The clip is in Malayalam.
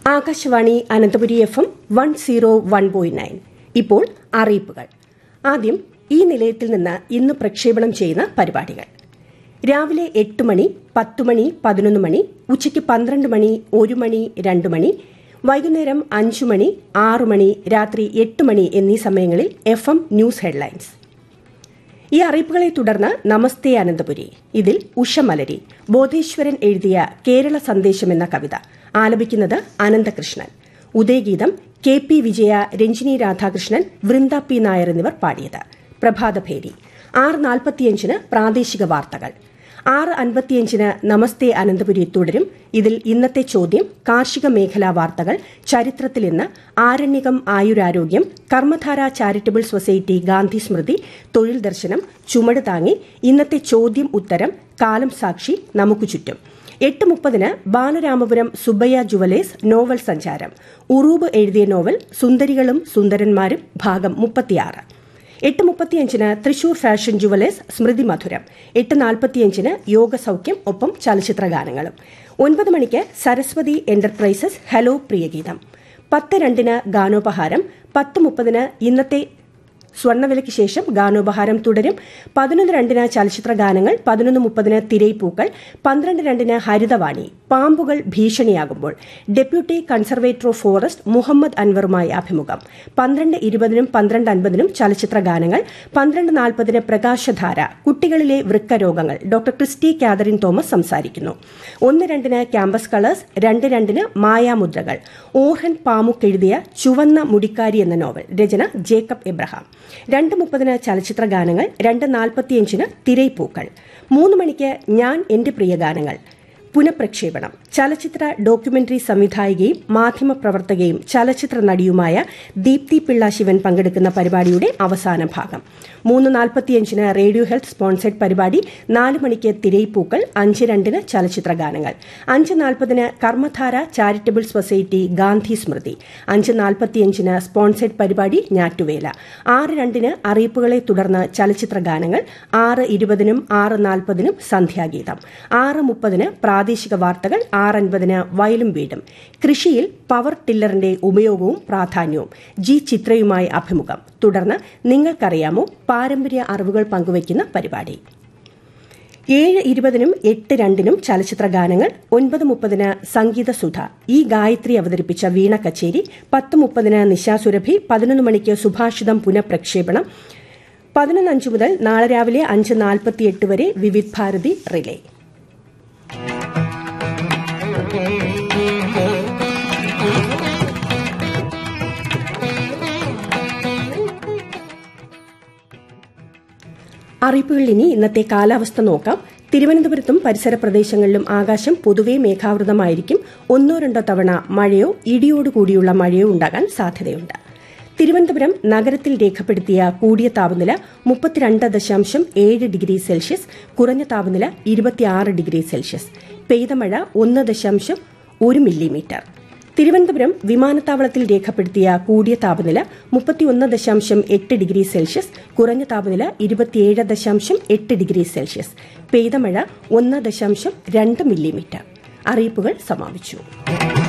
Akashvani Ananthapuri F M one zero one point nine ഇപ്പോൾ അറിയിപ്പുകൾ ആദ്യം ഈ നിലയത്തിൽ നിന്ന് ഇന്ന് പ്രക്ഷേപണം ചെയ്യുന്ന പരിപാടികൾ രാവിലെ എട്ട് മണി പത്ത് മണി പതിനൊന്ന് മണി ഉച്ചയ്ക്ക് പന്ത്രണ്ട് മണി ഒരു മണി രണ്ട് മണി വൈകുന്നേരം അഞ്ചു മണി ആറു മണി രാത്രി എട്ട് മണി എന്നീ സമയങ്ങളിൽ എഫ് എം ന്യൂസ് ഹെഡ്ലൈൻസ് ഈ അറിയിപ്പുകളെ തുടർന്ന് നമസ്തേ അനന്തപുരി ഇതിൽ ഉഷമലരി ബോധേശ്വരൻ എഴുതിയ കേരള സന്ദേശം എന്ന കവിത ആലപിക്കുന്നത് Ananthakrishnan Udayageetham K P Vijaya Ranjini Radhakrishnan Vrinda P Nair എന്നിവർ പാടിയത് പ്രഭാതഭേരി ആറ് നാൽപ്പത്തിയഞ്ചിന് പ്രാദേശിക വാർത്തകൾ ആറ് അൻപത്തിയഞ്ചിന് നമസ്തേ അനന്തപുരി തുടരും ഇതിൽ ഇന്നത്തെ ചോദ്യം കാർഷിക മേഖലാ വാർത്തകൾ ചരിത്രത്തിൽ ഇന്ന് ആരണ്യകം ആയുരാരോഗ്യം കർമ്മധാര ചാരിറ്റബിൾ സൊസൈറ്റി ഗാന്ധി സ്മൃതി തൊഴിൽ ദർശനം ചുമട് താങ്ങി ഇന്നത്തെ ചോദ്യം ഉത്തരം കാലം സാക്ഷി നമുക്ക് ചുറ്റും എട്ട് മുപ്പതിന് ബാലരാമപുരം സുബ്ബയ്യ ജുവലേഴ്സ് നോവൽ സഞ്ചാരം ഉറൂബ് എഴുതിയ നോവൽ സുന്ദരികളും സുന്ദരന്മാരും ഭാഗം മുപ്പത്തിയാറ് എട്ട് മുപ്പത്തിയഞ്ചിന് തൃശൂർ ഫാഷൻ ജുവലേഴ്സ് സ്മൃതി മധുരം എട്ട് നാൽപ്പത്തിയഞ്ചിന് യോഗസൌഖ്യം ഒപ്പം ചലച്ചിത്ര ഗാനങ്ങളും ഒൻപത് മണിക്ക് സരസ്വതി എന്റർപ്രൈസസ് ഹലോ പ്രിയഗീതം പത്ത് രണ്ടിന് ഗാനോപഹാരം പത്ത് മുപ്പതിന് ഇന്നത്തെ സ്വർണ്ണവിലയ്ക്ക് ശേഷം ഗാനോപഹാരം തുടരും പതിനൊന്ന് രണ്ടിന് ചലച്ചിത്ര ഗാനങ്ങൾ പതിനൊന്ന് മുപ്പതിന് തിരയിപ്പൂക്കൾ പന്ത്രണ്ട് രണ്ടിന് ഹരിതവാണി പാമ്പുകൾ ഭീഷണിയാകുമ്പോൾ deputy conservator of forest Muhammad അൻവറുമായി അഭിമുഖം പന്ത്രണ്ട് ഇരുപതിനും പന്ത്രണ്ട് അൻപതിനും ചലച്ചിത്ര ഗാനങ്ങൾ പന്ത്രണ്ട് നാൽപ്പതിന് പ്രകാശധാര കുട്ടികളിലെ വൃക്കരോഗങ്ങൾ ഡോക്ടർ ക്രിസ്റ്റി കാതറിൻ തോമസ് സംസാരിക്കുന്നു ഒന്ന് രണ്ടിന് ക്യാമ്പസ് കളേഴ്സ് രണ്ട് രണ്ടിന് മായാമുദ്രകൾ ഓർഹൻ പാമുക്ക് എഴുതിയ ചുവന്ന മുടിക്കാരി എന്ന നോവൽ രചന ജേക്കബ് എബ്രഹാം രണ്ട് മുപ്പതിന് ചലച്ചിത്ര ഗാനങ്ങൾ രണ്ട് നാൽപ്പത്തിയഞ്ചിന് തിരൈപ്പൂക്കൾ മൂന്ന് മണിക്ക് ഞാൻ എന്റെ പ്രിയ ഗാനങ്ങൾ പുനഃപ്രക്ഷേപണം ചലച്ചിത്ര ഡോക്യുമെന്ററി സംവിധായികയും മാധ്യമപ്രവർത്തകയും ചലച്ചിത്ര നടിയുമായ ദീപ്തി പിള്ള ശിവൻ പങ്കെടുക്കുന്ന പരിപാടിയുടെ അവസാന ഭാഗം മൂന്ന് നാൽപ്പത്തിയഞ്ചിന് റേഡിയോ ഹെൽത്ത് സ്പോൺസേഡ് പരിപാടി നാല് മണിക്ക് തിരയിപ്പൂക്കൾ അഞ്ച് രണ്ടിന് ചലച്ചിത്ര ഗാനങ്ങൾ അഞ്ച് നാൽപ്പതിന് കർമ്മധാര ചാരിറ്റബിൾ സൊസൈറ്റി ഗാന്ധി സ്മൃതി അഞ്ച് നാൽപ്പത്തിയഞ്ചിന് സ്പോൺസേഡ് പരിപാടി ഞാറ്റുവേല ആറ് രണ്ടിന് അറിയിപ്പുകളെ തുടർന്ന് ചലച്ചിത്ര ഗാനങ്ങൾ ആറ് ഇരുപതിനും ആറ് നാൽപ്പതിനും സന്ധ്യാഗീതം ആറ് മുപ്പതിന് പ്രാദേശിക വാർത്തകൾ ആറൻപതിന് വയലും വീടും കൃഷിയിൽ പവർ ടില്ലറിന്റെ ഉപയോഗവും പ്രാധാന്യവും ജി ചിത്രയുമായി അഭിമുഖം തുടർന്ന് നിങ്ങൾക്കറിയാമോ പാരമ്പര്യ അറിവുകൾ പങ്കുവയ്ക്കുന്ന പരിപാടി ഏഴ് ഇരുപതിനും എട്ട് രണ്ടിനും ചലച്ചിത്ര ഗാനങ്ങൾ ഒൻപത് മുപ്പതിന് സംഗീത സുധ ഈ ഗായത്രി അവതരിപ്പിച്ച വീണ കച്ചേരി പത്ത് മുപ്പതിന് നിശാസുരഭി പതിനൊന്ന് മണിക്ക് സുഭാഷിതം പുനഃപ്രക്ഷേപണം പതിനൊന്ന് അഞ്ച് മുതൽ നാളെ രാവിലെ അഞ്ച് നാൽപ്പത്തിയെട്ട് വരെ വിവിധ് ഭാരതി റിലേ അറിയിപ്പുകളിൽ ഇനി ഇന്നത്തെ കാലാവസ്ഥ നോക്കാം തിരുവനന്തപുരത്തും പരിസര പ്രദേശങ്ങളിലും ആകാശം പൊതുവെ മേഘാവൃതമായിരിക്കും ഒന്നോ രണ്ടോ തവണ മഴയോ ഇടിയോടുകൂടിയുള്ള മഴയോ ഉണ്ടാകാൻ സാധ്യതയുണ്ട് തിരുവനന്തപുരം നഗരത്തിൽ രേഖപ്പെടുത്തിയ കൂടിയ താപനില മുപ്പത്തിരണ്ട് ദശാംശം ഏഴ് ഡിഗ്രി സെൽഷ്യസ് കുറഞ്ഞ താപനില ഇരുപത്തിയാറ് ഡിഗ്രി സെൽഷ്യസ് പെയ്ത മഴ ഒന്ന് ദശാംശം ഒരു മില്ലിമീറ്റർ തിരുവനന്തപുരം വിമാനത്താവളത്തിൽ രേഖപ്പെടുത്തിയ കൂടിയ താപനില മുപ്പത്തിയൊന്ന് ദശാംശം എട്ട് ഡിഗ്രി സെൽഷ്യസ് കുറഞ്ഞ താപനില ഇരുപത്തിയേഴ് ദശാംശം എട്ട് ഡിഗ്രി സെൽഷ്യസ് പെയ്ത മഴ ഒന്ന് ദശാംശം രണ്ട് മില്ലിമീറ്റർ അറിയിപ്പുകൾ സമാപിച്ചു